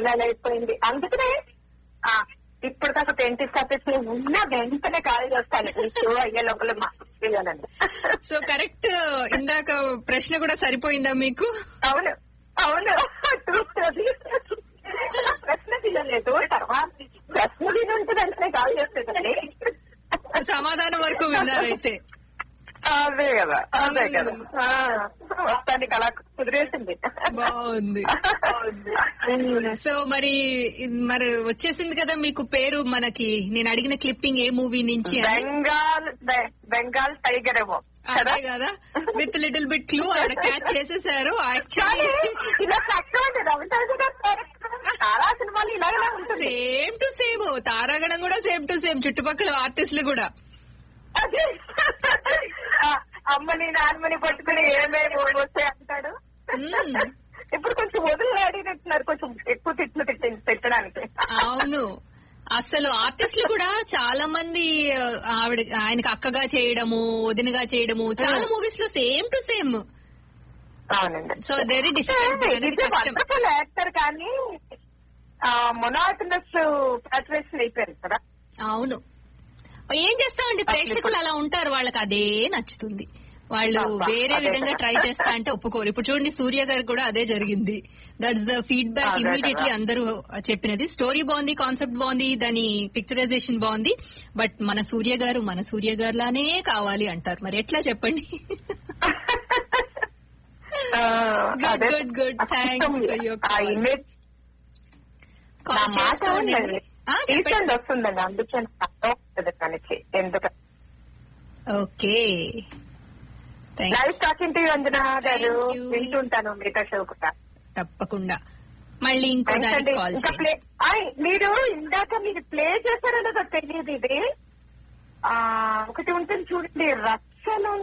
నెల అయిపోయింది అందుకనే ఆ, ఇప్పుడు దాకా డెంటిస్ట్ ఆఫీస్ లో ఉన్న వెంటనే కాల్ చేస్తాను ఈ షో అయ్యే లోపల మా చేయాలండి సో కరెక్ట్ ఇందాక ప్రశ్న కూడా సరిపోయిందా మీకు అవును అవును చూస్తుంది ప్రశ్న తినలేదు తర్వాత ప్రశ్న తిని ఉంటే వెంటనే కాల్ చేస్తుందండి సమాధానం వరకు విన్నారైతే అదే కదా అదే కదా ఆ, మొత్తానికి అలా కుదిరేసింది బాగుంది సో మరి మరి వచ్చేసింది కదా మీకు పేరు మనకి నేను అడిగిన క్లిప్పింగ్ ఏ మూవీ నుంచి అని బెంగాల్ బె- బెంగాల్ టైగర్ ఏమో కదా అదే కదా విత్ లిటిల్ బిట్ క్లూ ఆడ క్యాచ్ చేసేసారు కానీ యాక్చువల్లీ ఇలా తక్కువ ఉంటుంది రవితేజ గారి క్యారెక్టర్ చాలా సినిమాలు ఇలాగే ఉంటుంది సేమ్ టు సేమ్ తారాగణం కూడా సేమ్ టు సేమ్ చుట్టుపక్కల ఆర్టిస్టులు కూడా అదే ఆ, అమ్మని నాన్నమని పట్టుకుని ఏమేమి వస్తాయి అంటాడు మ్మ్. ఇప్పుడు కొంచెం వదిలి అడిగినట్టున్నారు కొంచెం ఎక్కువ తిట్లు తిట్టి పెట్టడానికి అవును అసలు ఆర్టిస్టులు కూడా చాలా మంది ఆ, ఆవిడ ఆయనకి అక్కగా చేయడము వదినగా చేయడము చాలా మూవీస్ లో సేమ్ టు సేమ్ అవునండి సో వెరీ డిఫరెంట్ అనేది కష్టం వండర్ఫుల్ యాక్టర్ కానీ మొనాటనస్ సాచురేషన్ అయిపోయారు కదా అవును ఏం చేస్తామండి ప్రేక్షకులు అలా ఉంటారు వాళ్ళకి అదే నచ్చుతుంది వాళ్ళు అబ్బా, వేరే అదే విధంగా కదా. ట్రై చేస్తా అంటే ఒప్పుకోరు ఇప్పుడు చూడండి సూర్య గారు కూడా అదే జరిగింది దట్స్ ద ఫీడ్బ్యాక్ అదే ఇమీడియట్లీ కదా. అందరూ చెప్పినది స్టోరీ బాగుంది కాన్సెప్ట్ బాగుంది దాని పిక్చరైజేషన్ బాగుంది బట్ మన సూర్య గారు మన సూర్య గారు లానే కావాలి అంటారు మరి ఎట్లా చెప్పండి ఆ, Good, అదే. good, good. Thanks for your ఆ call. ఇమేజ్ నా కాల్ మాట చేస్తూ ఉండండి ఉండండి. ఆ, చెప్పండి రీసెంట్ వస్తుందండి అందుకే నాకు అర్థం అవుతుంది దానికి ఎందుకంటే okay thank live talking to Anjana garu Thank you. వింటుంటాను మిగతా షో కూడా తప్పకుండా మళ్ళీ ఇంకో Thanks అండి. దానికి కాల్ ఇంకా చేయండి ప్లే ఆయ్, మీరు ఇందాక మీరు ప్లే చేశారో లేదో తెలియదు ఇది ఆ ఒకటి ఉంటుంది చూడండి రచ్చలు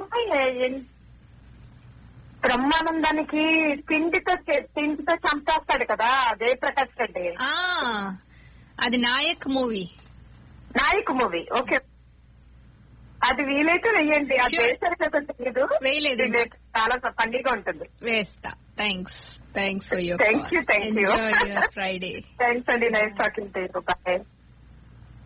బ్రహ్మానందానికి పిండితో చే- పిండితో చంపేస్తాడు కదా జయప్రకాష్ రెడ్డి ఆ అది Nayak movie Nayak movie okay అది వీలైతే వెయ్యండి అది Sure. వేసారు కదా తెలియదు వేయలేదు ఇది చాలా ఫండీగా ఉంటుంది వేస్తా thanks thanks for your Thank you, thank you. Enjoy your Friday thanks అండి నైస్ టాకింగ్ టు బాయ్